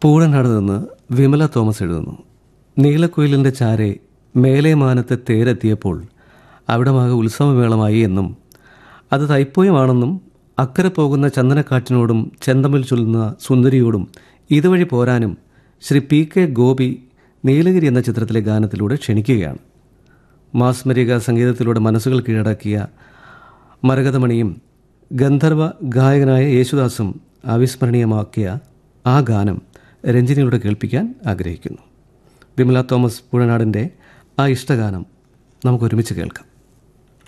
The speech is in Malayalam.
പൂടനാട് നിന്ന് വിമല തോമസ് എഴുതുന്നു നീലക്കുയിലിൻ്റെ ചാരെ മേലെ മാനത്തെ തേരെത്തിയപ്പോൾ അവിടമാകെ ഉത്സവമേളമായി എന്നും അത് തൈപ്പൂയമാണെന്നും അക്കരെ പോകുന്ന ചന്ദനക്കാറ്റിനോടും ചെന്തമിൽ ചൊല്ലുന്ന സുന്ദരിയോടും ഇതുവഴി പോരാനും ശ്രീ പി കെ ഗോപി നീലഗിരി എന്ന ചിത്രത്തിലെ ഗാനത്തിലൂടെ ക്ഷണിക്കുകയാണ് മാസ്മരിക സംഗീതത്തിലൂടെ മനസ്സുകൾ കീഴടക്കിയ മരകതമണിയും ഗന്ധർവ ഗായകനായ യേശുദാസും അവിസ്മരണീയമാക്കിയ ആ ഗാനം രഞ്ജിനിയുടെ കേൾപ്പിക്കാൻ ആഗ്രഹിക്കുന്നു വിമല തോമസ് പുഴനാടിൻ്റെ ആ ഇഷ്ടഗാനം നമുക്ക് ഒരുമിച്ച് കേൾക്കാം